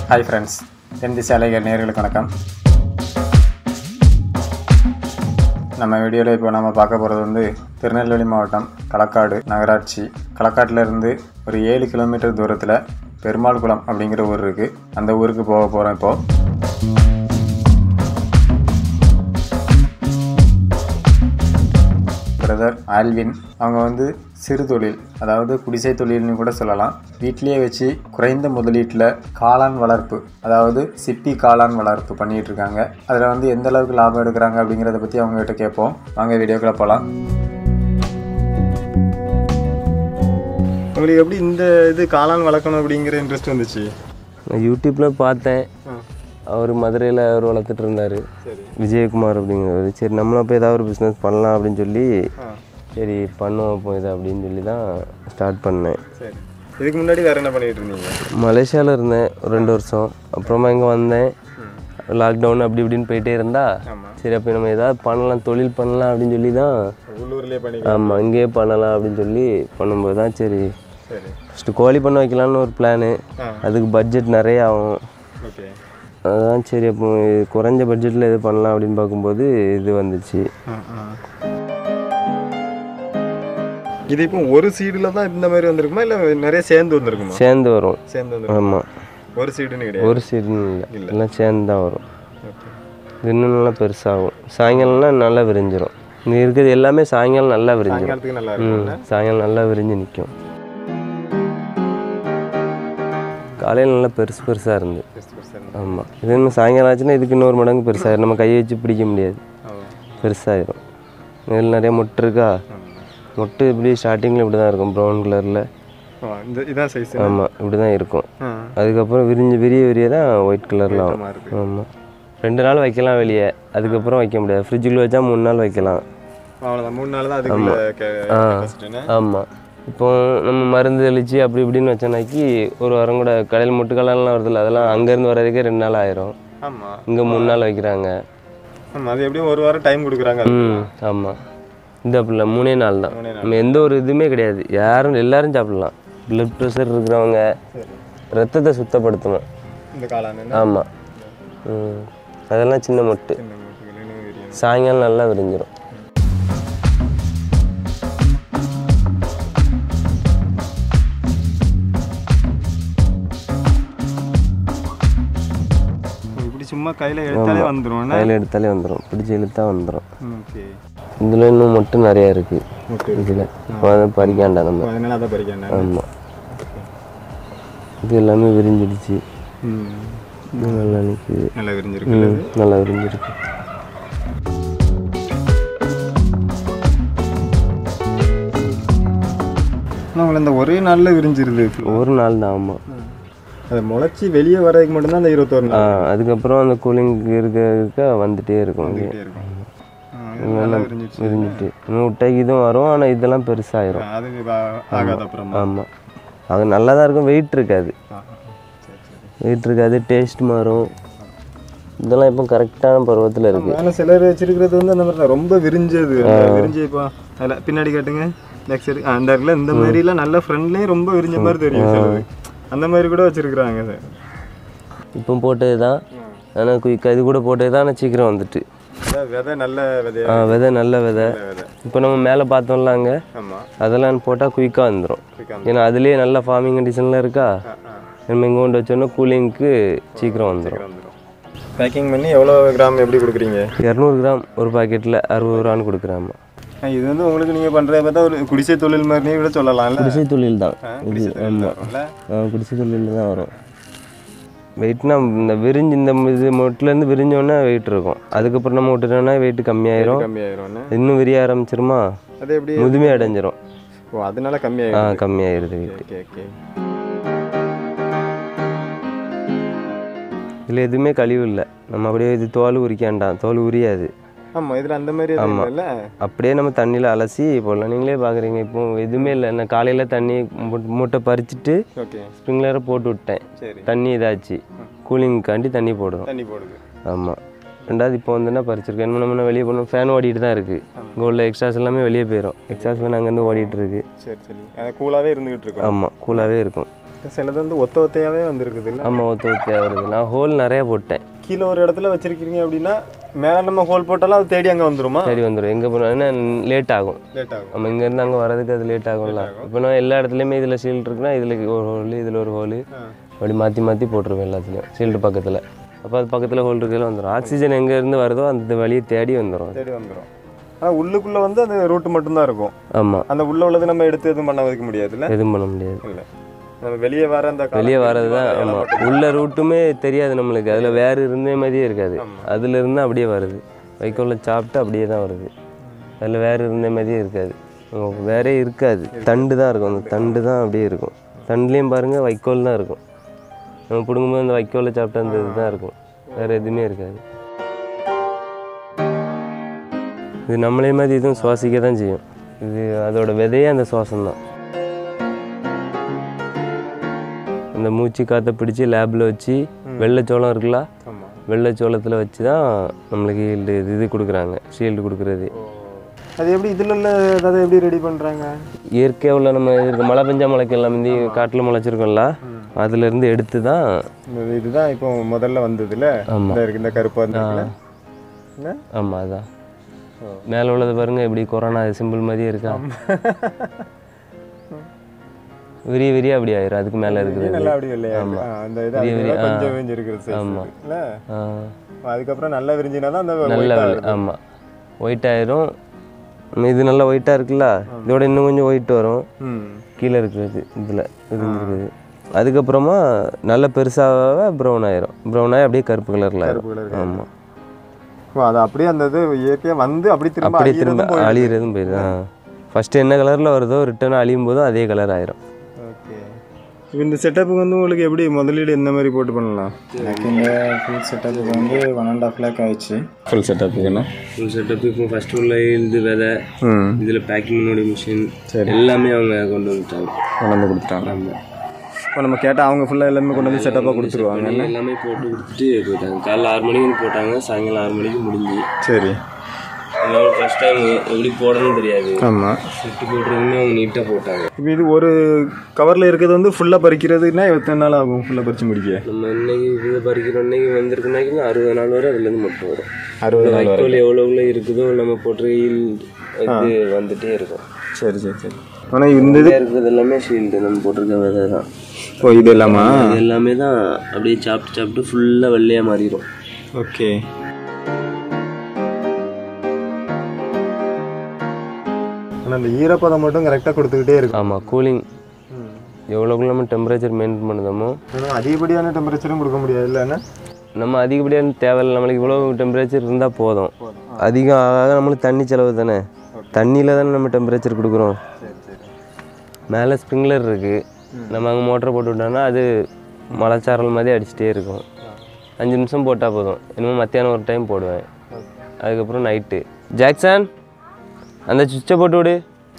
Hi friends என் திசை அலைகள் நேர்களுக்கு வணக்கம் நம்ம வீடியோவில் இப்போ நம்ம பார்க்க போகிறது வந்து திருநெல்வேலி மாவட்டம் களக்காடு நகராட்சி களக்காட்டில் இருந்து ஒரு ஏழு கிலோமீட்டர் தூரத்தில் பெருமாள் குளம் அப்படிங்கிற ஊர் இருக்குது அந்த ஊருக்கு போக போகிறோம் இப்போது பிரதர் ஆல்வின் அவங்க வந்து சிறு தொழில் அதாவது குடிசை தொழில்னு கூட சொல்லலாம் வீட்டிலேயே வச்சு குறைந்த முதலீட்டில் காளான் வளர்ப்பு அதாவது சிப்பி காளான் வளர்ப்பு பண்ணிட்டு இருக்காங்க அதில் வந்து எந்த அளவுக்கு லாபம் எடுக்கிறாங்க அப்படிங்கிறத பற்றி அவங்ககிட்ட கேட்போம் வாங்க வீடியோக்குள்ள போகலாம் உங்களுக்கு எப்படி இந்த இது காளான் வளர்க்கணும் அப்படிங்கிற இன்ட்ரெஸ்ட் வந்துச்சு நான் யூடியூப்பில் பார்த்தேன் அவர் மதுரையில் அவர் வளர்த்துட்டு இருந்தார் சரி விஜயகுமார் அப்படிங்கிறவர் சரி நம்மளும் போய் ஏதாவது ஒரு பிஸ்னஸ் பண்ணலாம் அப்படின்னு சொல்லி சரி பண்ணுவோம் இப்போ இதை அப்படின்னு சொல்லி தான் ஸ்டார்ட் பண்ணேன் சரி இதுக்கு முன்னாடி வேற என்ன பண்ணிட்டு இருந்தீங்க மலேசியாவில் இருந்தேன் ஒரு ரெண்டு வருஷம் அப்புறமா இங்கே வந்தேன் லாக்டவுன் அப்படி இப்படின்னு போயிட்டே இருந்தா ஆமாம் சரி அப்போ நம்ம ஏதாவது பண்ணலாம் தொழில் பண்ணலாம் அப்படின்னு சொல்லி தான் உள்ளூர்லேயே பண்ணி ஆமாம் இங்கேயே பண்ணலாம் அப்படின்னு சொல்லி பண்ணும்போது தான் சரி சரி ஃபஸ்ட்டு கோழி பண்ண வைக்கலான்னு ஒரு பிளானு ஆ. அதுக்கு பட்ஜெட் நிறைய ஆகும் ஓகே அதான் சரி அப்போ இது குறைஞ்ச பட்ஜெட்டில் எது பண்ணலாம் அப்படின்னு பார்க்கும்போது இது வந்துச்சு இது இப்போ ஒரு சீடில் தான் இந்த மாதிரி வந்திருக்குமா இல்லை நிறைய சேர்ந்து வந்திருக்குமா சேர்ந்து வரும் சேர்ந்து வந்திருக்கும் ஆமாம் ஒரு சீடுன்னு கிடையாது ஒரு சீடுன்னு இல்லை எல்லாம் சேர்ந்து தான் வரும் ஓகே இது இன்னும் நல்லா பெருசாகும் சாயங்காலம்னா நல்லா விரிஞ்சிரும் இங்கே இருக்கிறது எல்லாமே சாயங்காலம் நல்லா விரிஞ்சிரும் சாயங்காலத்துக்கு நல்லா ம் இருக்கும் சாயங்காலம் நல்லா விரிஞ்சு நிற்கும் காலையில் நல்லா பெருசு பெருசாக இருந்து ஆமாம் இது இன்னும் சாயங்காலம் ஆச்சுன்னா இதுக்கு இன்னொரு மடங்கு பெருசாகிடும் நம்ம கையை வச்சு பிடிக்க முடியாது பெருசாகிடும் இதில் நிறைய மொட்டு இருக்கா மொட்டு இப்படி ஸ்டார்டிங்கில் இப்படி தான் இருக்கும் ப்ரௌன் கலரில் இந்த இதான் சைஸ் ஆமாம் இப்படி தான் இருக்கும் அதுக்கப்புறம் விரிஞ்சு விரிய விரிய தான் ஒயிட் கலரில் ஆகும் இருக்கு ஆமாம் ரெண்டு நாள் வைக்கலாம் வெளியே அதுக்கப்புறம் வைக்க முடியாது ஃப்ரிட்ஜுக்குள்ளே வச்சா மூணு நாள் வைக்கலாம் அவ்வளோதான் மூணு நாள் தான் அதுக்குள்ள ஆ ஃபஸ்ட்டுன்னு ஆமாம் இப்போ நம்ம மருந்து தெளித்து அப்படி இப்படின்னு வச்சோன்னாக்கி ஒரு வாரம் கூட கடையில் முட்டுக்கலாம்லாம் வருதுல்ல அதெல்லாம் அங்கேருந்து வர்றதுக்கே ரெண்டு நாள் ஆயிரும் ஆமாம் இங்கே மூணு நாள் வைக்கிறாங்க ஆமாம் அது எப்படியும் ஒரு வாரம் டைம் கொடுக்குறாங்க ம் ஆமாம் இந்த அப்படில மூணே நாள் தான் மூணே நாள். நம்ம எந்த ஒரு இதுவுமே கிடையாது யாரும் எல்லாரும் சாப்பிடலாம் பிளட் ப்ரெஷர் இருக்கிறவங்க சரி ரத்தத்தை சுத்தப்படுத்தணும் இந்த காளான் ஆமாம் ம் அதெல்லாம் சின்ன மொட்டு சின்ன மூட்டுகளுன்னு தெரியும் சாயங்காலம் நல்லா விரிஞ்சிரும் இப்படி சும்மா கையில் எடுத்தாலே வந்துடும் கையில் எடுத்தாலே வந்துடும் பிடிச்சி இழுத்தா வந்துடும் ஓகே இதில் இன்னும் மொட்டு நிறையா இருக்குது ஓகே இதில் அதை பறிக்காண்டா நம்ம அதனால அதை பறிக்கணும் ஆமாம் இது எல்லாமே விரிஞ்சிடுச்சு ம் இது நல்லா நிற்குது நல்லா விரிஞ்சிருக்கு ம் நல்லா விரிஞ்சிருக்கு நம்மள இந்த ஒரே நாளில் விரிஞ்சிருது ஒரு நாள் தான் ஆமாம் அது முளைச்சி வெளியே வர்றதுக்கு மட்டும்தான் அந்த இருபத்தோரு ஆ நாள் அதுக்கப்புறம் அந்த கூலிங் இருக்க இருக்க வந்துட்டே இருக்கும் இங்கே வந்துட்டே இருக்கும் ஆ, இது நல்லா விரிஞ்சிச்சு விரிஞ்சிட்டு இன்னும் விட்டைக்கு இதுவும் வரும் ஆனால் இதெல்லாம் பெருசாயிரும் அது வா- ஆகாத அப்புறமா ஆமாம் அது நல்லா தான் இருக்கும் வெயிட் இருக்காது ஆ, ஆ. சரி சரி வெயிட் இருக்காது டேஸ்ட் மாறும் இதெல்லாம் இப்போ கரெக்டான பருவத்தில் இருக்குது ஆனால் சிலர் வச்சிருக்கிறது வந்து அந்த மாதிரி தான் ரொம்ப விரிஞ்சது அந்த விரிஞ்சு இப்போ அதில் பின்னாடி காட்டுங்க பேக் சைடு அந்த இடத்துல இந்த மாதிரிலாம் நல்ல ஃப்ரெண்ட்லேயும் ரொம்ப விரிஞ்ச மாதிரி தெரியும் சிலது அந்த மாதிரி கூட வச்சிருக்கிறாங்க சார் இப்போ போட்டது தான் ஆனால் குயிக்காக இது கூட போட்டது தான் ஆனால் சீக்கிரம் வந்துட்டு விதை நல்ல விதையா ஆ, விதை நல்ல விதை விதை இப்போ நம்ம மேலே பார்த்தோம்ல அங்கே ஆமாம் அதெல்லாம் போட்டால் குயிக்காக வந்துடும் ஏன்னா அதுலேயே நல்ல ஃபார்மிங் கண்டிஷன்லாம் இருக்கா நம்ம இங்கே கொண்டு வச்சோன்னா கூலிங்க்கு சீக்கிரம் வந்துடும் வந்துடும் பேக்கிங் பண்ணி எவ்வளோ கிராம் எப்படி கொடுக்குறீங்க இரநூறு கிராம் ஒரு பாக்கெட்டில் அறுபது ரூபான்னு கொடுக்குறாங்க இது வந்து உங்களுக்கு நீங்கள் பண்ணுறத பார்த்தா ஒரு குடிசை தொழில் மாதிரியே கூட சொல்லலாம்ல குடிசை தொழில் தான் ஆ, இது குடிசை தொழில் ஆமாம் தான்ல? ஆ குடிசை தொழிலில் தான் வரும் வெயிட்னா இந்த விரிஞ்சு இந்த இது மொட்டிலேருந்து விரிஞ்சோடனே வெயிட் இருக்கும் அதுக்கப்புறம் நம்ம விட்டுட்டோம்னா வெயிட் கம்மியாயிரும் கம்மியாயிரும்னு இன்னும் விரிய ஆரம்பிச்சிருமா அது எப்படி முதுமை அடைஞ்சிரும் ஓ அதனால ஆ கம்மியாயிரும் கம்மியாயிருது வெயிட் ஓகே ஓகே இதில் எதுவுமே கழிவு இல்லை நம்ம அப்படியே இது தோல் உரிக்காண்டாம் தோல் உரியாது ஆமாம் இதில் அந்த மாதிரி எதுவும் இல்லைல்ல அப்படியே நம்ம தண்ணியில் அலசி போடலாம் நீங்களே பார்க்குறீங்க இப்போ எதுவுமே இல்லை நான் காலையில் தண்ணி மூ- மூட்டை பறிச்சுட்டு ஓகே ஸ்ப்ரிங்க்லரை போட்டு விட்டேன் சரி தண்ணி இதாச்சு கூலிங்காண்டி தண்ணி போடுறோம் தண்ணி போடுது ஆமாம் ரெண்டாவது இப்போ வந்துன்னா பறிச்சிருக்கேன் இன்னும் நம்ம வெளியே போகணும் ஃபேன் ஓடிட்டு தான் இருக்குது இங்கே உள்ள எக்ஸ்ட்ராஸ் எல்லாமே வெளியே போயிடும் எக்ஸ்ட்ராஸ் ஃபேன் அங்கேருந்து ஓடிட்டு இருக்கு சரி சரி அது கூலாகவே இருந்துகிட்டு இருக்கும் ஆமாம் கூலாகவே இருக்கும் சிலது வந்து ஒத்த ஒத்தையாவே வந்திருக்குது இல்ல ஆமாம் ஒத்து ஒத்தியாக வருது நான் ஹோல் நிறையா போட்டேன் கீழே ஒரு இடத்துல வச்சிருக்கீங்க அப்படின்னா மேலே நம்ம ஹோல் போட்டாலும் அது தேடி அங்கே வந்துருமா சரி வந்துடும் எங்கே போனாலும் லேட் ஆகும் லேட் ஆகும் நம்ம இங்கேருந்து அங்கே வரதுக்கு அது லேட் ஆகும்ல இப்போ நான் எல்லா இடத்துலையுமே இதில் ஷீல்டு இருக்குன்னா இதில் ஒரு ஹோல் இதில் ஒரு ஹோல் அப்படி மாற்றி மாற்றி போட்டுருவேன் எல்லாத்துலேயும் ஷீல்டு பக்கத்தில் அப்போ அது பக்கத்தில் ஹோல் இருக்கிறதுல வந்துடும் ஆக்சிஜன் எங்கேருந்து வருதோ அந்த வழியை தேடி வந்துடும் தேடி வந்துரும் ஆனால் உள்ளுக்குள்ள வந்து அந்த ரூட் மட்டும்தான் இருக்கும் ஆமாம் அந்த உள்ள உள்ளது நம்ம எடுத்து எதுவும் பண்ண வைக்க முடியாதுல்ல எதுவும் பண்ண முடியாது இல்லை நம்ம வெளியே வர அந்த காலம் வெளியே வர்றது தான் ஆமாம் உள்ள ரூட்டுமே தெரியாது நம்மளுக்கு அதில் வேறு இருந்தே மாதிரியே இருக்காது அதுல இருந்து அப்படியே வருது வைக்கோல்ல சாப்பிட்டு அப்படியே தான் வருது அதில் வேறு இருந்த மாதிரியே இருக்காது உம், வேறே இருக்காது தண்டு தான் இருக்கும் அந்த தண்டு தான் அப்படியே இருக்கும் தண்டுலேயும் பாருங்கள் வைக்கோல் தான் இருக்கும் நம்ம பிடுங்கும்போது அந்த வைக்கோலில் சாப்பிட்ட அந்த இது தான் இருக்கும் வேறு எதுவுமே இருக்காது இது நம்மளே மாதிரி இதுவும் சுவாசிக்க தான் செய்யும் இது அதோட விதையே அந்த சுவாசம் தான் அந்த மூச்சு காற்றை பிடிச்சி லேபில் வச்சு வெள்ளைச்சோளம் இருக்குல்ல ஆமாம் வெள்ளைச்சோளத்தில் வச்சு தான் நம்மளுக்கு இது இது கொடுக்குறாங்க ஷீல்டு கொடுக்குறது அது எப்படி இதில் உள்ள அதை எப்படி ரெடி பண்ணுறாங்க இயற்கையாக உள்ள நம்ம இருக்க மழை பெஞ்சா முளைக்கலாம் முந்தி காட்டில் முளைச்சிருக்கோம்ல அதுலேருந்து எடுத்து தான் இந்த இதுதான் இப்போ முதல்ல வந்ததுல ஆமா. இந்த இருக்கு இந்த கருப்பாக இருந்துச்சுல என்ன ஆமாம் அதான் மேலே உள்ளது பாருங்க எப்படி கொரோனா சிம்பிள் மாதிரியே இருக்கா விரிய விரிய அப்படி ஆயிரும் அதுக்கு மேலே இருக்குது நல்லா அப்படி வெள்ளையா இருக்கு. ஆ, அந்த இது விரிய விரிய, அதுக்கு ஆ. கொஞ்சம் விரிஞ்சு இருக்கிறது size ஆமா. இல்ல ஆ, அதுக்கப்புறம் நல்லா விரிஞ்சினா தான் அந்த நல்ல white ஆ வெள்ளை இருக்கும். ஆமாம் ஒயிட் ஆயிரும் நம்ம இது நல்லா ஒயிட்டாக இருக்குல்ல இதோட இன்னும் கொஞ்சம் ஒயிட் வரும் ம் கீழே இருக்கிறது இதில் இருந்துருக்குது அதுக்கப்புறமா நல்ல பெருசாக ப்ரௌன் ஆயிரும் ப்ரௌன் ஆகி அப்படியே கருப்பு கலரில் ஆயிரும் கருப்பு colour ஆமாம் ஓ, அது அப்படியே அந்த இது இயற்கையா வந்து அப்படி திரும்ப அப்படியே திரும்ப அழியறதும் போயிடுது. அழியிறதும் போயிடுது ஆ ஃபஸ்ட்டு என்ன கலரில் வருதோ ரிட்டர்ன் அழியும் போதும் அதே கலர் ஆயிரும் ஓகே இப்போ இந்த செட்டப்புக்கு வந்து உங்களுக்கு எப்படி முதலீடு எந்த மாதிரி போட்டு பண்ணலாம் எனக்கு இந்த ஃபுல் செட்டப்புக்கு வந்து ஒன் அண்ட் ஆஃப் லேக் ஆயிடுச்சு ஃபுல் செட்டப்புக்குன்னா ஃபுல் செட்டப் இப்போ ஃபஸ்ட்டு உள்ள இது விதை ம் இதில் பேக்கிங்கோட மிஷின் எல்லாமே அவங்க கொண்டு வந்துட்டாங்க கொண்டு வந்து கொடுத்துட்டாங்க ஆமாம் இப்போ நம்ம கேட்டால் அவங்க ஃபுல்லாக எல்லாமே கொண்டு வந்து செட்டப்பாக கொடுத்துருவாங்க எல்லாமே போட்டு கொடுத்துட்டு போயிட்டாங்க காலைல ஆறு மணிக்கு வந்து போட்டாங்க சாயங்காலம் ஆறு மணிக்கு முடிஞ்சு சரி ஃபஸ்ட் டைம் எப்படி போடணும்னு தெரியாது ஆமாம் சுட்டு போட்டுறதுமே அவங்க நீட்டாக போட்டாங்க இப்போ இது ஒரு கவரில் இருக்கிறது வந்து ஃபுல்லாக பறிக்கிறதுனா எத்தனை நாள் ஆகும் ஃபுல்லாக பறிச்சு முடிக்க நம்ம இன்னைக்கு இது பறிக்கிற அன்னைக்கு வந்திருக்குனாக்கி அறுபது நாள் வரை அதுலேருந்து மட்டும் வரும் அறுபது நாள் வைக்கோல் எவ்வளோ எவ்வளோ இருக்குதோ நம்ம போட்டு இது வந்துட்டே இருக்கும் சரி சரி சரி ஆனால் இந்த இது இதில் இருக்கிறது எல்லாமே ஷீல்டு நம்ம போட்டிருக்க விதை தான் ஓ இது எல்லாமா இது எல்லாமே தான் அப்படியே சாப்பிட்டு சாப்பிட்டு ஃபுல்லாக வெள்ளையாக மாறிடும் ஓகே ஆனால் அந்த ஈரப்பதம் மட்டும் கரெக்டாக கொடுத்துக்கிட்டே இருக்கும் ஆமாம் கூலிங் எவ்வளோக்குள்ள நம்ம டெம்பரேச்சர் மெயின்டைன் பண்ணுதோமோ ஆனால் அதிகப்படியான டெம்பரேச்சரும் கொடுக்க முடியாது இல்லைன்னா நம்ம அதிகப்படியான தேவையில்லை நம்மளுக்கு இவ்வளோ டெம்பரேச்சர் இருந்தால் போதும் அதிகம் ஆக நம்மளுக்கு தண்ணி செலவு தானே தண்ணியில் தானே நம்ம டெம்பரேச்சர் கொடுக்குறோம் சரி சரி மேலே ஸ்ப்ரிங்க்லர் இருக்குது நம்ம அங்கே மோட்டர் போட்டு விட்டோம்னா அது மலைச்சாரல் மாதிரி அடிச்சுட்டே இருக்கும் அஞ்சு நிமிஷம் போட்டால் போதும் இனிமேல் மத்தியானம் ஒரு டைம் போடுவேன் அதுக்கப்புறம் நைட்டு ஜாக்சன் அந்த சுவிட்சை போட்டு விடு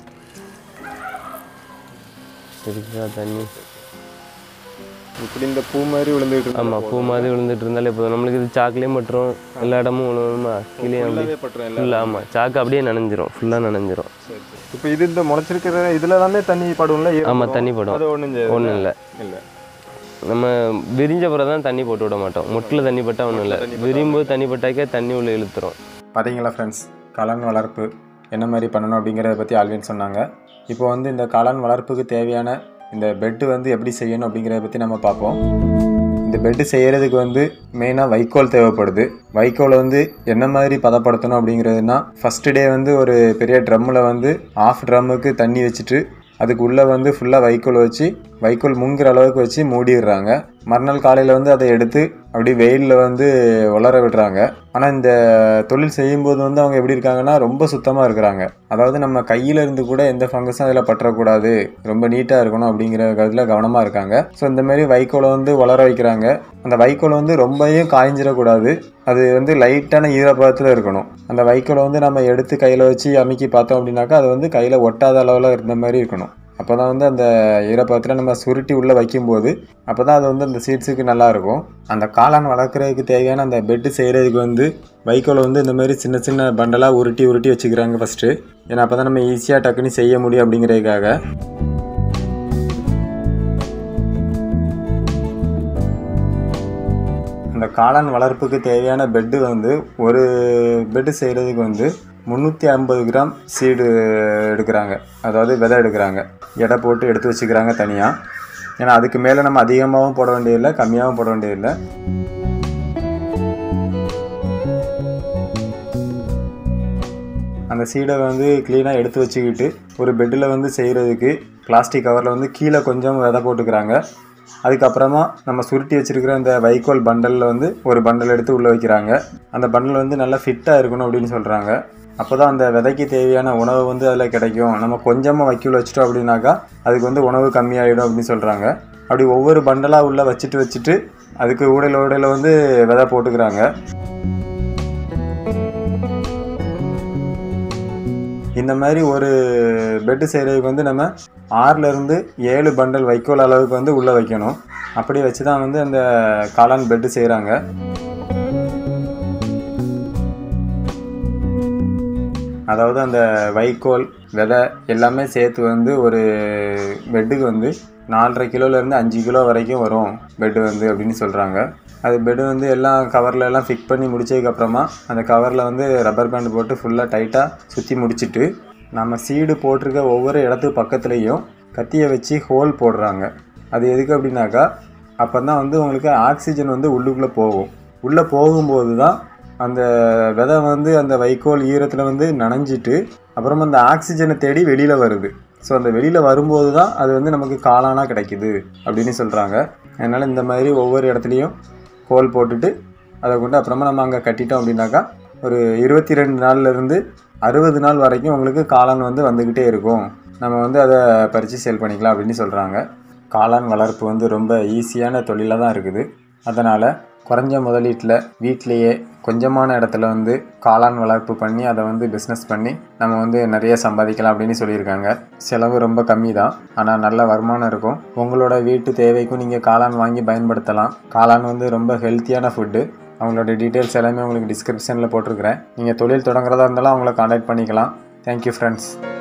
இருக்குதா தண்ணி இப்படி இந்த பூ மாதிரி விழுந்துட்டு இருக்கு ஆமாம் பூ மாதிரி விழுந்துட்டு இருந்தாலே போதும் நம்மளுக்கு இது சாக்குலேயே மட்டும் எல்லா இடமும் விழுணுமா கீழே அப்படியே பட்டுரும் ஃபுல்லாக ஆமாம் சாக்கு அப்படியே நனைஞ்சிரும் ஃபுல்லாக நனைஞ்சிரும் இப்போ இது இந்த முளைச்சிருக்கிற இதில் தானே தண்ணி படும்ல ஈரம் ஆமாம் படும். தண்ணி படும் அது ஒன்றும் செய்யாது ஒன்றும் இல்லை இல்லை நம்ம விரிஞ்ச பிறகு தான் தண்ணி போட்டு விட மாட்டோம் முட்டில் தண்ணி பட்டா ஒன்றும் இல்லை விரியும் போது தண்ணி பட்டாக்கே தண்ணி உள்ள இழுத்துரும் பார்த்தீங்களா ஃப்ரெண்ட்ஸ் காளான் வளர்ப்பு என்ன மாதிரி பண்ணணும் அப்படிங்கிறத பற்றி ஆல்வின் சொன்னாங்க இப்போ வந்து இந்த காளான் வளர்ப்புக்கு தேவையான இந்த பெட்டு வந்து எப்படி செய்யணும் அப்படிங்கிறத பற்றி நம்ம பார்ப்போம் இந்த பெட்டு செய்கிறதுக்கு வந்து மெயினாக வைக்கோல் தேவைப்படுது வைக்கோலை வந்து என்ன மாதிரி பதப்படுத்தணும் அப்படிங்கிறதுனா ஃபஸ்ட்டு டே வந்து ஒரு பெரிய ட்ரம்மில் வந்து ஆஃப் ட்ரம்முக்கு தண்ணி வச்சுட்டு அதுக்கு உள்ளே வந்து ஃபுல்லாக வைக்கோல் வச்சு வைக்கோல் முங்குற அளவுக்கு வச்சு மூடிடுறாங்க மறுநாள் காலையில் வந்து அதை எடுத்து அப்படி வெயிலில் வந்து வளர விடுறாங்க ஆனால் இந்த தொழில் செய்யும்போது வந்து அவங்க எப்படி இருக்காங்கன்னா ரொம்ப சுத்தமாக இருக்கிறாங்க அதாவது நம்ம கையில் இருந்து கூட எந்த ஃபங்கஸும் அதில் பற்றக்கூடாது ரொம்ப நீட்டாக இருக்கணும் அப்படிங்கிற கருத்தில் கவனமாக இருக்காங்க ஸோ இந்த மாதிரி வைக்கோலை வந்து வளர வைக்கிறாங்க அந்த வைக்கோல் வந்து ரொம்பவும் காய்ஞ்சிடக்கூடாது அது வந்து லைட்டான ஈரப்பதத்தில் இருக்கணும் அந்த வைக்கோலை வந்து நம்ம எடுத்து கையில் வச்சு அமுக்கி பார்த்தோம் அப்படின்னாக்கா அது வந்து கையில் ஒட்டாத அளவில் இருந்த மாதிரி இருக்கணும் அப்போ தான் வந்து அந்த ஈரப்பதத்தில் நம்ம சுருட்டி உள்ளே வைக்கும்போது அப்போ தான் அது வந்து அந்த சீட்ஸுக்கு நல்லாயிருக்கும் அந்த காளான் வளர்க்குறதுக்கு தேவையான அந்த பெட்டு செய்கிறதுக்கு வந்து வைக்கோலை வந்து இந்த மாதிரி சின்ன சின்ன பண்டலாக உருட்டி உருட்டி வச்சுக்கிறாங்க ஃபஸ்ட்டு ஏன்னா அப்போ தான் நம்ம ஈஸியாக டக்குன்னு செய்ய முடியும் அப்படிங்கிறதுக்காக இந்த காளான் வளர்ப்புக்கு தேவையான பெட்டு வந்து ஒரு பெட்டு செய்கிறதுக்கு வந்து முந்நூற்றி ஐம்பது கிராம் சீடு எடுக்கிறாங்க அதாவது விதை எடுக்கிறாங்க எடை போட்டு எடுத்து வச்சுக்கிறாங்க தனியாக ஏன்னா அதுக்கு மேலே நம்ம அதிகமாகவும் போட வேண்டியதில்லை கம்மியாகவும் போட வேண்டியதில்லை அந்த சீடை வந்து க்ளீனாக எடுத்து வச்சுக்கிட்டு ஒரு பெட்டில் வந்து செய்கிறதுக்கு பிளாஸ்டிக் கவரில் வந்து கீழே கொஞ்சம் விதை போட்டுக்கிறாங்க அதுக்கப்புறமா நம்ம சுருட்டி வச்சிருக்கிற அந்த வைக்கோல் பண்டலில் வந்து ஒரு பண்டல் எடுத்து உள்ளே வைக்கிறாங்க அந்த பண்டல் வந்து நல்லா ஃபிட்டாக இருக்கணும் அப்படின்னு சொல்கிறாங்க அப்போ தான் அந்த விதைக்கு தேவையான உணவு வந்து அதில் கிடைக்கும் நம்ம கொஞ்சமாக வைக்கோல் வச்சிட்டோம் அப்படின்னாக்கா அதுக்கு வந்து உணவு கம்மியாயிடும் அப்படின்னு சொல்கிறாங்க அப்படி ஒவ்வொரு பண்டலாக உள்ளே வச்சுட்டு வச்சுட்டு அதுக்கு ஊடையில் ஊடையில் வந்து விதை போட்டுக்கிறாங்க இந்த மாதிரி ஒரு பெட்டு செய்கிறதுக்கு வந்து நம்ம ஆறுலேருந்து ஏழு பண்டல் வைக்கோல் அளவுக்கு வந்து உள்ளே வைக்கணும் அப்படி வச்சு தான் வந்து அந்த காளான் பெட்டு செய்கிறாங்க அதாவது அந்த வைக்கோல் விதை எல்லாமே சேர்த்து வந்து ஒரு பெட்டுக்கு வந்து நாலரை கிலோலேருந்து அஞ்சு கிலோ வரைக்கும் வரும் பெட்டு வந்து அப்படின்னு சொல்கிறாங்க அது பெட்டு வந்து எல்லாம் கவரில் எல்லாம் ஃபிட் பண்ணி முடிச்சதுக்கப்புறமா அந்த கவரில் வந்து ரப்பர் பேண்ட் போட்டு ஃபுல்லாக டைட்டாக சுற்றி முடிச்சிட்டு நம்ம சீடு போட்டிருக்க ஒவ்வொரு இடத்துக்கு பக்கத்துலேயும் கத்தியை வச்சு ஹோல் போடுறாங்க அது எதுக்கு அப்படின்னாக்கா அப்போ தான் வந்து உங்களுக்கு ஆக்சிஜன் வந்து உள்ளுக்குள்ளே போகும் உள்ளே போகும்போது தான் அந்த விதை வந்து அந்த வைக்கோல் ஈரத்தில் வந்து நனைஞ்சிட்டு அப்புறமா அந்த ஆக்சிஜனை தேடி வெளியில் வருது ஸோ அந்த வெளியில் வரும்போது தான் அது வந்து நமக்கு காளானாக கிடைக்குது அப்படின்னு சொல்கிறாங்க அதனால் இந்த மாதிரி ஒவ்வொரு இடத்துலையும் ஹோல் போட்டுட்டு அதை கொண்டு அப்புறமா நம்ம அங்கே கட்டிட்டோம் அப்படின்னாக்கா ஒரு இருபத்தி ரெண்டு நாள்லேருந்து அறுபது நாள் வரைக்கும் உங்களுக்கு காளான் வந்து வந்துக்கிட்டே இருக்கும் நம்ம வந்து அதை பறித்து சேல் பண்ணிக்கலாம் அப்படின்னு சொல்கிறாங்க காளான் வளர்ப்பு வந்து ரொம்ப ஈஸியான தொழிலாக தான் இருக்குது அதனால் குறைஞ்ச முதலீட்டில் வீட்டிலையே கொஞ்சமான இடத்துல வந்து காளான் வளர்ப்பு பண்ணி அதை வந்து பிஸ்னஸ் பண்ணி நம்ம வந்து நிறைய சம்பாதிக்கலாம் அப்படின்னு சொல்லியிருக்காங்க செலவு ரொம்ப கம்மி தான் ஆனால் நல்ல வருமானம் இருக்கும் உங்களோட வீட்டு தேவைக்கும் நீங்கள் காளான் வாங்கி பயன்படுத்தலாம் காளான் வந்து ரொம்ப ஹெல்த்தியான ஃபுட்டு அவங்களோட டீட்டெயில்ஸ் எல்லாமே உங்களுக்கு டிஸ்கிரிப்ஷனில் போட்டிருக்கிறேன் நீங்கள் தொழில் தொடங்குறதா இருந்தாலும் அவங்கள காண்டாக்ட் பண்ணிக்கலாம் தேங்க்யூ ஃப்ரெண்ட்ஸ்